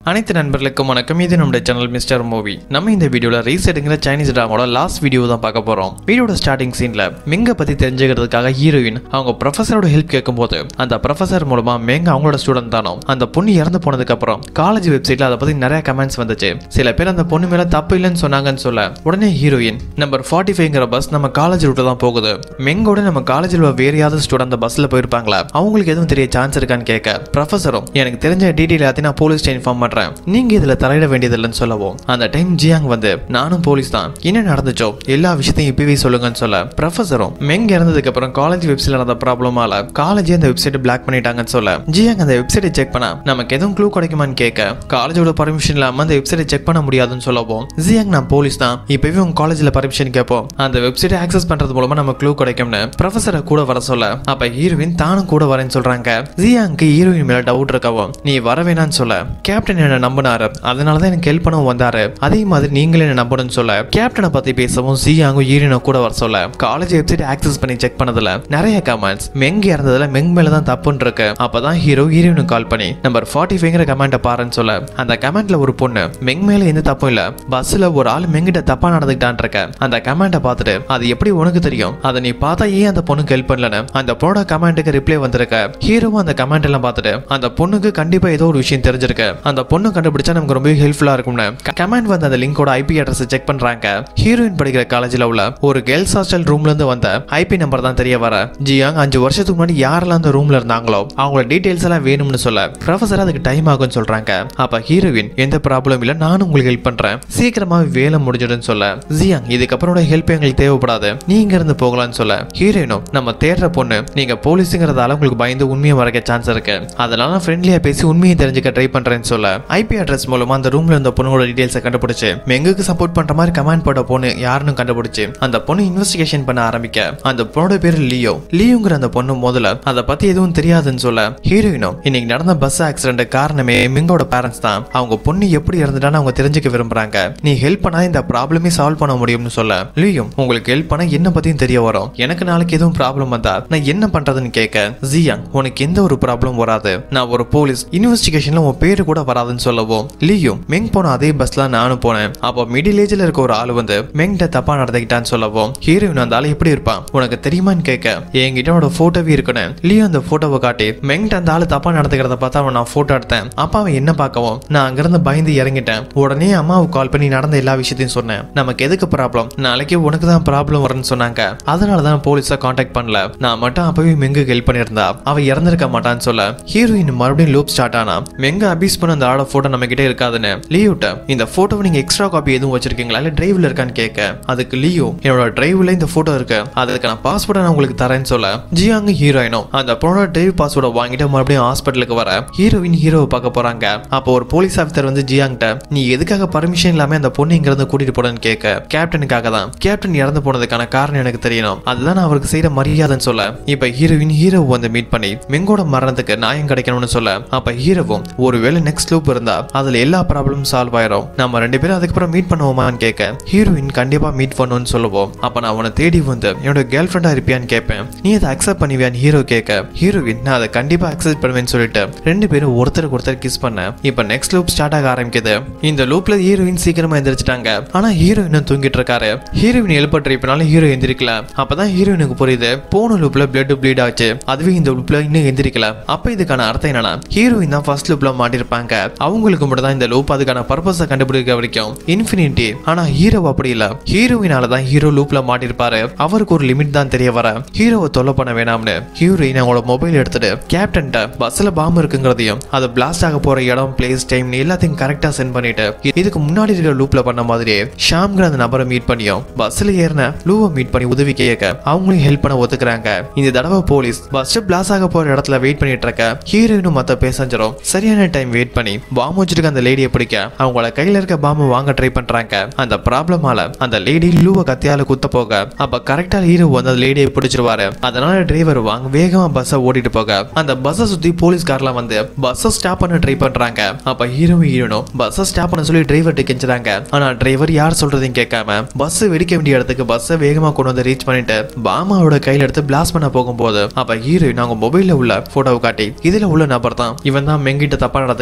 அனைத்து நண்பர்களுக்கும் வணக்கம் இது நம்முடைய சேனல் மிஸ்டர் மூவி நம்ம இந்த வீடியோல ரீசெட்டுங்கிற சைனீஸ் ட்ராமாவோட லாஸ்ட் வீடியோ தான் பார்க்க போறோம் வீடியோட ஸ்டார்டிங் சீன்ல மெங்க பத்தி தெரிஞ்சுக்கிறதுக்காக ஹீரோயின் அவங்க ப்ரொஃபஸரோட ஹெல்ப் கேட்கும்போது அந்த ப்ரொஃபசர் மூலமா மெங்க அவங்களோட ஸ்டூடெண்ட் தானோ அந்த பொண்ணு இறந்து போனதுக்கு அப்புறம் காலேஜ் வெப்சைட்ல அதை பத்தி நிறைய கமெண்ட்ஸ் வந்துச்சு சில பேர் அந்த பொண்ணு மேல தப்பு இல்லைன்னு சொன்னாங்கன்னு சொல்ல உடனே ஹீரோயின் நம்பர் ஃபார்ட்டி ஃபைவ்ங்கிற பஸ் நம்ம காலேஜ் ரூட்டு தான் போகுது மெங்கோட நம்ம காலேஜில் வேற யாராவது ஸ்டூடெண்ட் அந்த பஸ்ல போயிருப்பாங்களா அவங்களுக்கு எதுவும் தெரிய சான்ஸ் இருக்கான்னு கேட்க ப்ரொஃபஸரும் எனக்கு தெரிஞ்ச டீட்டெயில் எல்லாத்தையும் நான் போலீஸ் இன்ஃபார்ம் பண்றேன் நீங்க இதுல தலையிட வேண்டியதில்லைன்னு சொல்லவும் அந்த டைம் ஜியாங் வந்து நானும் போலீஸ் தான் என்ன நடந்துச்சோ எல்லா விஷயத்தையும் இப்பவே சொல்லுங்கன்னு சொல்ல ப்ரொஃபஸரும் மெங் இறந்ததுக்கு அப்புறம் காலேஜ் வெப்சைட்ல நடந்த ப்ராப்ளமால காலேஜே அந்த வெப்சைட் பிளாக் பண்ணிட்டாங்கன்னு சொல்ல ஜியாங் அந்த வெப்சைட்டை செக் பண்ணா நமக்கு எதுவும் க்ளூ கிடைக்குமான்னு கேட்க காலேஜோட பர்மிஷன் இல்லாம அந்த வெப்சைட்டை செக் பண்ண முடியாதுன்னு சொல்லவும் ஜியாங் நான் போலீஸ் தான் இப்பவே உங்க காலேஜ்ல பர்மிஷன் கேட்போம் அந்த வெப்சைட்டை ஆக்சஸ் பண்றது மூலமா நம்ம க்ளூ கிடைக்கும்னு ப்ரொஃபஸரை கூட வர சொல்ல அப்ப ஹீரோயின் தானும் கூட வரேன்னு சொல்றாங்க ஜியாங்க்கு ஹீரோயின் மேல டவுட் இருக்கவும் நீ வர வேணாம்னு சொல்ல கேப்டன் என்ன நம்பினாரு அதனால தான் எனக்கு ஹெல்ப் பண்ணவும் வந்தாரு அதே மாதிரி நீங்களே என்ன நம்பணும்னு சொல்ல கேப்டனை பத்தி பேசவும் ஜியாங்கும் ஹீரோயினை கூட வர சொல்ல காலேஜ் வெப்சைட் ஆக்சஸ் பண்ணி செக் பண்ணதுல நிறைய கமெண்ட்ஸ் மெங் இறந்ததுல மெங் மேல தான் தப்புன்னு இருக்கு அப்பதான் ஹீரோ ஹீரோயினுக்கு கால் பண்ணி நம்பர் ஃபார்ட்டி ஃபைவ்ங்கிற கமெண்ட்டை பாருன்னு சொல்ல அந்த கமெண்ட்ல ஒரு பொண்ணு மெங் மேல எந்த தப்பும் இல்ல பஸ்ல ஒரு ஆள் மெங்கிட்ட தப்பா நடந்துக்கிட்டான் இருக்க அந்த கமெண்ட்டை பார்த்துட்டு அது எப்படி உனக்கு தெரியும் அதை நீ பார்த்தா ஏன் அந்த பொண்ணுக்கு ஹெல்ப் பண்ணலன்னு அந்த பொண்ணோட கமெண்ட்டுக்கு ரிப்ளை வந்திருக்க ஹீரோவும் அந்த கமெண்ட் எல்லாம் பார்த்துட்டு அந்த பொண்ணுக்கு கண்டிப்பா ஏதோ ஒரு விஷயம் தெரிஞ்சிருக்கு அந்த பொண்ணு கண்டுபிடிச்சா நமக்கு ரொம்ப ஹெல்ப்ஃபுல்லா இருக்கும்னு கமெண்ட் வந்து அந்த லிங்கோட ஐபி அட்ரஸ் செக் பண்றாங்க ஹீரோயின் படிக்கிற காலேஜ்ல உள்ள ஒரு கேர்ள்ஸ் ஹாஸ்டல் ரூம்ல இருந்து வந்த ஐபி நம்பர் தான் தெரிய வர ஜியாங் அஞ்சு வருஷத்துக்கு முன்னாடி யாரெல்லாம் அந்த ரூம்ல இருந்தாங்களோ அவங்களோட டீடைல்ஸ் எல்லாம் வேணும்னு சொல்ல ப்ரொஃபசர் அதுக்கு டைம் ஆகும்னு சொல்றாங்க அப்ப ஹீரோயின் எந்த ப்ராப்ளம் இல்ல நானும் உங்களுக்கு ஹெல்ப் பண்றேன் சீக்கிரமா வேலை முடிஞ்சிடுன்னு சொல்ல ஜியாங் இதுக்கப்புறம் ஹெல்ப் எங்களுக்கு தேவைப்படாது நீ இங்க இருந்து போகலாம்னு சொல்ல ஹீரோயினும் நம்ம தேடுற பொண்ணு நீங்க போலீஸுங்கிறதால உங்களுக்கு பயந்து உண்மையை மறைக்க சான்ஸ் இருக்கு அதனால ஃப்ரெண்ட்லியா பேசி உண்மையை தெரிஞ்சுக்க ட்ரை பண்றேன்னு சொல்ல ஐபி அட்ரஸ் மூலமா அந்த ரூம்ல இருந்த பொண்ணோட டீடைல்ஸை கண்டுபிடிச்சு மெங்குக்கு சப்போர்ட் பண்ற மாதிரி கமெண்ட் போட்ட பொண்ணு யாருன்னு கண்டுபிடிச்சு அந்த பொண்ணு இன்வெஸ்டிகேஷன் பண்ண ஆரம்பிக்க அந்த பொண்ணோட பேரு லியோ லியோங்கிற அந்த பொண்ணு முதல்ல அதை பத்தி எதுவும் தெரியாதுன்னு சொல்ல ஹீரோயினும் இன்னைக்கு நடந்த பஸ் ஆக்சிடென்ட் காரணமே மிங்கோட பேரண்ட்ஸ் தான் அவங்க பொண்ணு எப்படி இறந்துட்டான்னு அவங்க தெரிஞ்சுக்க விரும்புறாங்க நீ ஹெல்ப் பண்ணா இந்த ப்ராப்ளமே சால்வ் பண்ண முடியும்னு சொல்ல லியும் உங்களுக்கு ஹெல்ப் பண்ண என்ன பத்தியும் தெரிய வரும் எனக்கு நாளைக்கு எதுவும் ப்ராப்ளம் வந்தா நான் என்ன பண்றதுன்னு கேட்க ஜியாங் உனக்கு எந்த ஒரு ப்ராப்ளம் வராது நான் ஒரு போலீஸ் இன்வெஸ்டிகேஷன்ல உன் பேரு கூட வராதுன்னு சொல்லவும் லியும் மெங் போன அதே பஸ்ல நானும் போனேன் அப்போ மிடில் ஏஜ்ல இருக்க ஒரு ஆள் வந்து மெங்கிட்ட தப்பா நடந்துக்கிட்டான்னு சொல்லவும் ஹீரோயின் அந்த ஆள் எப்படி இருப்பான் உனக்கு தெரியுமான்னு கேட்க என்கிட்ட அவனோட போட்டோவே இருக்குன்னு லியோ அந்த போட்டோவை காட்டி மெங்கிட்ட அந்த ஆள் தப்பா நடந்துக்கிறத பார்த்தா அவன் நான் போட்டோ எடுத்தேன் அப்பா அவன் என்ன பார்க்கவும் நான் அங்கிருந்து பயந்து இறங்கிட்டேன் உடனே அம்மாவுக்கு கால் பண்ணி நடந்த எல்லா விஷயத்தையும் சொன்னேன் நமக்கு எதுக்கு ப்ராப்ளம் நாளைக்கு உனக்கு தான் ப்ராப்ளம் வரும்னு சொன்னாங்க அதனால தான் போலீஸை காண்டாக்ட் பண்ணல நான் மட்டும் அப்பவே மெங்கு ஹெல்ப் பண்ணியிருந்தா அவ இறந்திருக்க மாட்டான்னு சொல்ல ஹீரோயின் மறுபடியும் லூப் ஸ்டார்ட் ஆனா மெங்க அபியூஸ் பண்ண அந்த ஆளோட போட்டோ நம்ம கிட்ட இருக்காதுன்னு லியோட்ட இந்த போட்டோவை நீங்க எக்ஸ்ட்ரா காப்பி எதுவும் வச்சிருக்கீங்களா இல்ல டிரைவ்ல இருக்கான்னு கேட்க அதுக்கு லியோ என்னோட டிரைவ்ல இந்த போட்டோ இருக்கு அதுக்கு நான் பாஸ்போர்ட்டை நான் உங்களுக்கு தரேன்னு சொல்ல ஜியாங்க ஹீரோயினும் அந்த பொண்ணோட டிரைவ் பாஸ்போர்ட்டை வாங்கிட்டு மறுபடியும் ஹாஸ்பிட்டலுக்கு வர ஹீரோயின் ஹீரோவை பார்க்க போறாங்க அப்போ ஒரு போலீஸ் ஆஃபீஸர் வந்து ஜியாங்கிட்ட நீ எதுக்காக பர்மிஷன் இல்லாம அந்த பொண்ணு இங்க இருந்து கூட்டிட்டு போறேன்னு கேட்க கேப்டனுக்காக தான் கேப்டன் இறந்து போனதுக்கான காரணம் எனக்கு தெரியணும் அதுதான் நான் அவருக்கு செய்யற மரியாதைன்னு சொல்ல இப்ப ஹீரோயின் ஹீரோ வந்து மீட் பண்ணி மெங்கோட மரணத்துக்கு நியாயம் கிடைக்கணும்னு சொல்ல அப்ப ஹீரோவும் ஒருவேளை நெக்ஸ்ட் லூப் இருந்தா அதுல எல்லா ப்ராப்ளமும் சால்வ் ஆயிரும் நம்ம ரெண்டு பேரும் அதுக்கப்புறம் மீட் பண்ணுவோமான்னு கேட்க ஹீரோயின் கண்டிப்பா மீட் பண்ணுவோம்னு சொல்லுவோம் அப்ப நான் அவனை தேடி வந்து என்னோட கேர்ள் ஃப்ரெண்டா இருப்பியான்னு கேட்பேன் நீ அதை அக்செப்ட் பண்ணுவியான்னு ஹீரோ கேட்க ஹீரோயின் நான் அதை கண்டிப்பா அக்செப்ட் பண்ணுவேன்னு சொல்லிட்டு ரெண்டு பேரும் ஒருத்தருக்கு ஒருத்தர் கிஸ் பண்ண இப்ப நெக்ஸ்ட் லூப் ஸ்டார்ட் ஆக ஆரம்பிக்குது இந்த லூப்ல ஹீரோயின் சீக்கிரமா எந்திரிச்சிட்டாங்க ஆனா ஹீரோயினும் தூங்கிட்டு இருக்காரு ஹீரோயின் எழுப்ப ட்ரை பண்ணாலும் ஹீரோ எந்திரிக்கல அப்பதான் ஹீரோயினுக்கு புரியுது போன லூப்ல பிளட் ப்ளீட் ஆச்சு அதுவே இந்த லூப்ல இன்னும் எந்திரிக்கல அப்ப இதுக்கான அர்த்தம் என்னன்னா ஹீரோயின் தான் ஃபர்ஸ்ட் லூப்ல மாட்டிருப்பாங்க அவங்களுக்கு மட்டும் தான் இந்த லூப் அதுக்கான பர்பஸை கண்டுபிடிக்க வரைக்கும் இன்ஃபினிட்டி ஆனா ஹீரோ அப்படி இல்ல ஹீரோயினால தான் ஹீரோ லூப்ல மாட்டிருப்பாரு அவருக்கு ஒரு லிமிட் தான் தெரிய வர ஹீரோவை தொல்லை பண்ண வேணாம்னு ஹீரோயின் அவங்களோட மொபைல் எடுத்துட்டு கேப்டன்ட்ட பஸ்ல பாம்பு இருக்குங்கிறதையும் அது பிளாஸ்ட் ஆக போற இடம் பிளேஸ் டைம் எல்லாத்தையும் கரெக்டா சென்ட் பண்ணிட்டு இதுக்கு முன்னாடி இருக்கிற லூப்ல பண்ண மாதிரியே ஷாம்ங்கிற அந்த நபரை மீட் பண்ணியும் பஸ்ல ஏறின லூவை மீட் பண்ணி உதவி கேட்க அவங்களையும் ஹெல்ப் பண்ண ஒத்துக்கிறாங்க இந்த தடவை போலீஸ் பஸ் பிளாஸ் ஆக போற இடத்துல வெயிட் பண்ணிட்டு இருக்க ஹீரோயினும் மத்த பேசஞ்சரும் சரியான டைம் வெயிட் பண்ணி பாம்பு வச்சிருக்க அந்த லேடியை பிடிக்க அவங்கள கையில இருக்க பாம்பு வாங்க ட்ரை பண்றாங்க அந்த ப்ராப்ளமால அந்த லேடி லூவை கத்தியால குத்த போக அப்ப கரெக்டா ஹீரோ வந்து அந்த லேடியை பிடிச்சிருவாரு அதனால டிரைவர் வாங்க வேகமா பஸ்ஸை ஓட்டிட்டு போக அந்த பஸ்ஸை சுத்தி போலீஸ்காரெல்லாம் வந்து பஸ்ஸை ஸ்டாப் பண்ண ட்ரை பண்றாங்க அப்ப ஹீரோவும் ஹீரோனும் பஸ்ஸை ஸ்டாப் பண்ண சொல்லி டிரைவர்கிட்ட கெஞ்சுறாங்க ஆனா டிரைவர் யார் சொல்றதையும் கேட்காம பஸ் வெடிக்க வேண்டிய இடத்துக்கு பஸ்ஸை வேகமா கொண்டு வந்து ரீச் பண்ணிட்டு பாமாவோட கையில எடுத்து பிளாஸ்ட் பண்ண போகும்போது அப்ப ஹீரோயின் அவங்க மொபைல்ல உள்ள போட்டோவை காட்டி இதுல உள்ள நபர் தான் இவன் தான் மெங்கிட்ட தப்பா நடந்துக்கிட்டா இவனால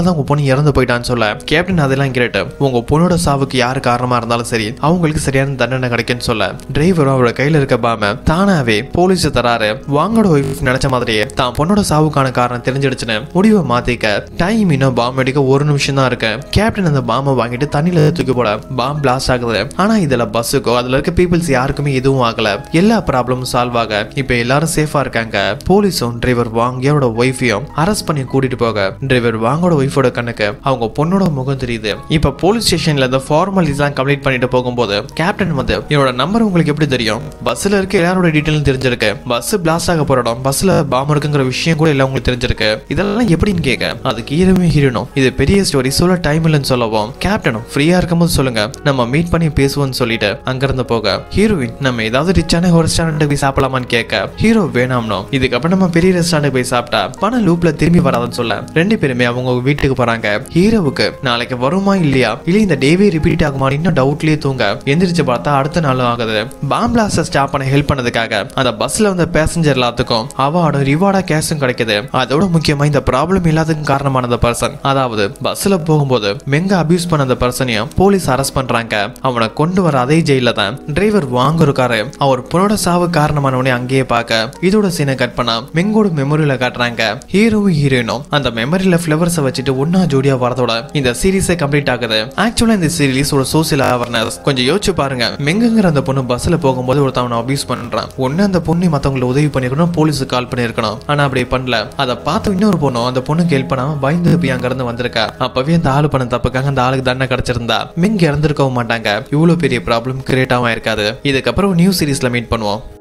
தான் உங்க பொண்ணு இறந்து போயிட்டான்னு சொல்ல கேப்டன் அதெல்லாம் கேட்டு உங்க பொண்ணோட சாவுக்கு யாரு காரணமா இருந்தாலும் சரி அவங்களுக்கு சரியான தண்டனை கிடைக்குன்னு சொல்ல டிரைவரும் அவரோட கையில இருக்க பாம தானாவே போலீஸ் தராரு வாங்கோட ஒய்ஃப் நினைச்ச மாதிரியே தான் பொண்ணோட சாவுக்கான காரணம் தெரிஞ்சிடுச்சுன்னு முடிவை மாத்திக்க டைம் இன்னும் பாம் அடிக்க ஒரு நிமிஷம் தான் இருக்கு கேப்டன் அந்த பாம்பை வாங்கிட்டு தண்ணியில தூக்கி போட பாம் பிளாஸ்ட் ஆகுது ஆனா இதுல பஸ்ஸுக்கோ அதுல இருக்க பீப்புள்ஸ் யாருக்குமே எதுவும் ஆகல எல்லா ப்ராப்ளமும் சால்வ் ஆக இப்ப எல்லாரும் சேஃபா இருக்காங்க போலீஸும் டிரைவர் வாங்கியோட ஒய்ஃபையும் அரெஸ்ட் பண்ணி கூட்டிட்டு போக டிரைவர் வாங்கோட ஒய்ஃபோட கண்ணுக்கு அவங்க பொண்ணோட முகம் தெரியுது இப்ப போலீஸ் ஸ்டேஷன்ல இந்த ஃபார்மாலிட்டிஸ் எல்லாம் கம்ப்ளீட் பண்ணிட்டு போகும்போது கேப்டன் வந்து என்னோட நம்பர் உங்களுக்கு எப்படி தெரியும் பஸ்ல இருக்க எல்லாரோட டீட்டெயிலும் தெரிஞ்சிருக்கு பஸ் பிளாஸ்ட் ஆக போற இடம் பஸ்ல பாம் இருக்குங்கிற விஷயம் கூட எல்லாம் உங்களுக்கு தெரிஞ்சிருக்கு இதெல்லாம் எப்படின்னு கேட்க அதுக்கு ஹீரோவும் ஹீரோனும் இது பெரிய ஸ்டோரி சொல்ல டைம் இல்லைன்னு சொல்லவும் கேப்டனும் ஃப்ரீயா இருக்கும்போது சொல்லுங்க நம்ம மீட் பண்ணி பேசுவோம்னு சொல்லிட்டு அங்கிருந்து போக ஹீரோயின் நம்ம ஏதாவது ரிச்சான ஒரு ரெஸ்டாரண்ட் போய் சாப்பிடலாமான்னு கேட்க ஹீரோ வேணாம்னோ இதுக்கப்புறம் நம்ம பெரிய ரெஸ்டாரண்ட் போய் சாப்பிட்டா பணம் லூப்ல திரும்பி வராதுன்னு சொல்ல ரெண்டு பேருமே அவங்க வீட்டுக்கு போறாங்க ஹீரோவுக்கு நாளைக்கு வருமா இல்லையா இல்ல இந்த டேவே ரிப்பீட் ஆகுமா இன்னும் டவுட்லயே தூங்க எந்திரிச்சு பார்த்தா அடுத்த நாளும் ஆகுது பாம் பிளாஸ்ட ஸ்டாப் பண்ண ஹெல்ப் பண்ணதுக்காக அந்த பஸ்ல வந்த பேசஞ்சர் எல்லாத்துக்கும் அவார்டும் ரிவார்டா கேஷும் கிடைக்குது அதோட முக்கியமா இந்த ப்ராப்ளம் இல்லாததுக்கு காரணமான அந்த பர்சன் அதாவது பஸ்ல போகும்போது மெங்க அபியூஸ் பண்ண அந்த பர்சனையும் போலீஸ் அரெஸ்ட் பண்றாங்க அவனை கொண்டு வர அதே ஜெயில தான் டிரைவர் வாங்க இருக்காரு அவர் பொண்ணோட சாவு காரணமானவனே அங்கேயே பார்க்க இதோட சீனை கட் பண்ணா மெங்கோட மெமரியில காட்டுறாங்க ஹீரோவும் ஹீரோயினும் அந்த மெமரியில ஃபிளவர்ஸை வச்சுட்டு ஒன்னா ஜோடியா வரதோட இந்த சீரிஸே கம்ப்ளீட் ஆகுது ஆக்சுவலா இந்த சீரிஸ் ஒரு சோசியல் அவேர்னஸ் கொஞ்சம் யோசிச்சு பாருங்க மெங்குங்கிற அந்த பொண்ணு பஸ்ல போகும்போது ஒருத்தவனை அபியூஸ் பண்றான் ஒண்ணு அந்த பொண்ணு மத்தவங்களை உதவி பண்ணிருக்கணும் போலீஸுக்கு கால் பண்ணிருக்கணும் ஆனா அப்படி பண்ணல அதை பார்த்து இன்னொரு பொண்ணும் அந்த பொண்ணுக்கு ஹெல்ப் பண்ணாம பயந்து போய் அங்க இருந்து வந்திருக்கா அப்பவே அந்த ஆளு பண்ண தப்புக்காக அந்த ஆளுக்கு தண்டனை கிடைச்சிருந்தா மிங்க இறந்திருக்கவும் மாட்டாங்க இவ்வளவு பெரிய ப்ராப்ளம் கிரியேட் ஆகும் இருக்காது இதுக்கப்புறம் நியூ சீரிஸ்ல மீட் பண்ணுவோம்